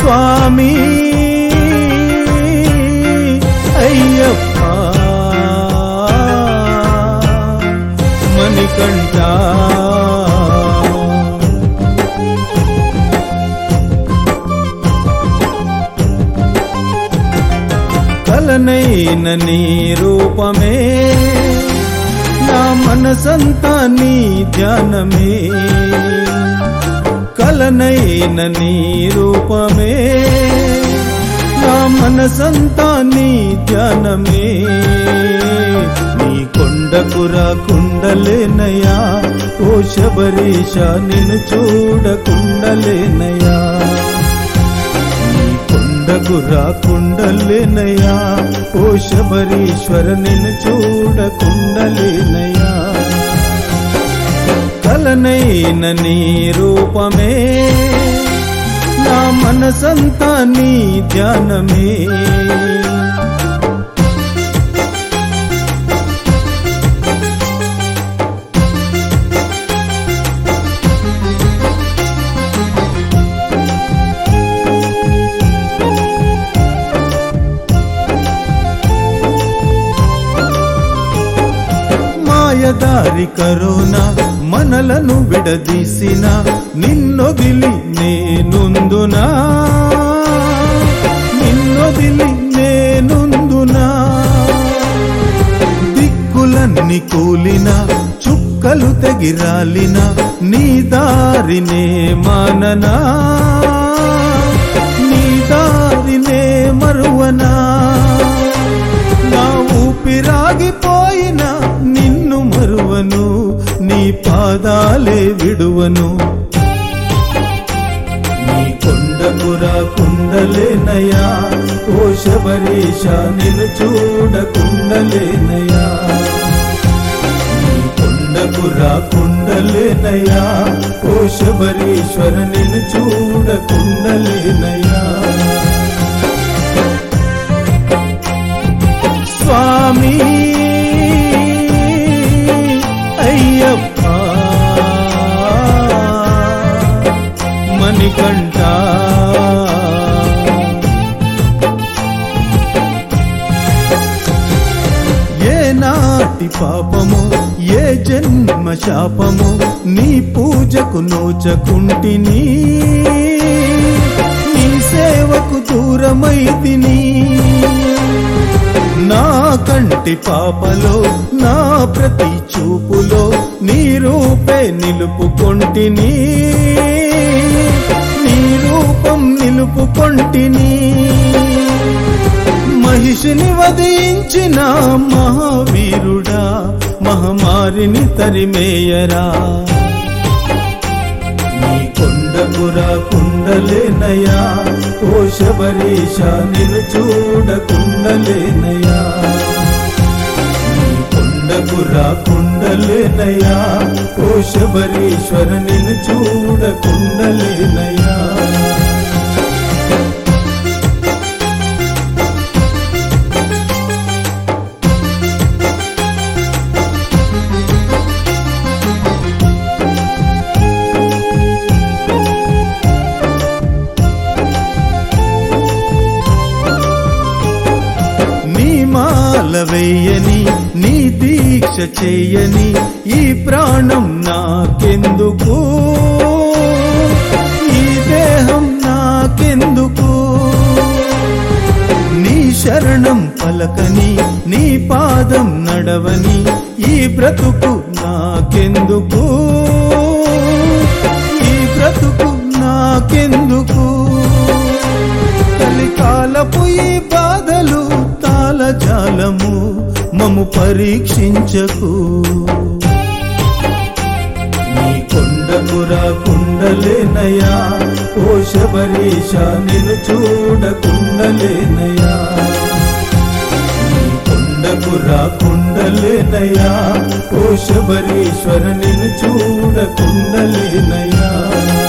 స్వామి అయ్యప్ప మణికంఠ కలనైన నీ రూపమే నా మనసంతా నీ ధ్యానమే కలనైన నీ రూపమే నా మనసంతా నీ ధ్యానమే నీ కొండకురా కుండలేనయా ఓ శబరీష నిన్ను చూడకుండలేనయా నీ కొండకురా కుండలేనయా ఓ శబరీశ్వర నిన్ను చూడకుండలేనయా కలనైన నీ రూపమే నా మనసంతా నీ ధ్యానమే మాయదారి కరోనా మనలను విడదీసిన నిన్నొదిలి నేనుందునా నిన్నొదిలి నేనుందునా దిక్కులన్నీ కూలిన చుక్కలు తెగిరాలిన నీ దారినే మాననా నీ దారినే మరువనా నా ఊపిరాగిపోయిన నిన్ను మరువను నీ పాదాలే విడువను నీ కొండకురా కుండలేనయా ఓ శబరీష నిన్ను చూడకుండలేనయా నీ కొండకురా కుండలేనయా ఓ శబరీశ్వర నిన్ను చూడకుండలేనయా స్వామి అయ్యప్ప మణికంఠ ఏ నాటి పాపము ఏ జన్మ శాపము నీ పూజకు నోచకుంటిని నీ సేవకు దూరమైతిని నా కంటి పాపలో నా ప్రతి చూపులో నీ రూపే నిలుపుకొంటిని నీ రూపం నిలుపుకొంటిని మహిషిని వధించిన మహావీరుడా మహమారిని తరిమేయరా నీ కొండకురా కుండలేనయా ఓ శబరీష నిన్ను చూడకుండలేనయా నీ కొండకురా కుండలేనయా ఓ శబరీశ్వర నిన్ను చూడకుండలేనయా నీ మాల వేయని నీ దీక్ష చేయని ఈ ప్రాణం నాకెందుకు ఈ దేహం నాకెందుకు నీ శరణం పలకని నీ పాదం నడవని ఈ బ్రతుకు నాకెందుకు ఈ బ్రతుకు నాకెందుకు కలికాలపు ఈ బాధలు తాళజాలము మము పరీక్షించకు నీ కొండకురా కుండలేనయా ఓ శబరీష నిన్ను చూడకుండలేనయా నీ కొండకురా కుండలేనయా ఓ శబరీశ్వర నిన్ను చూడకుండలేనయా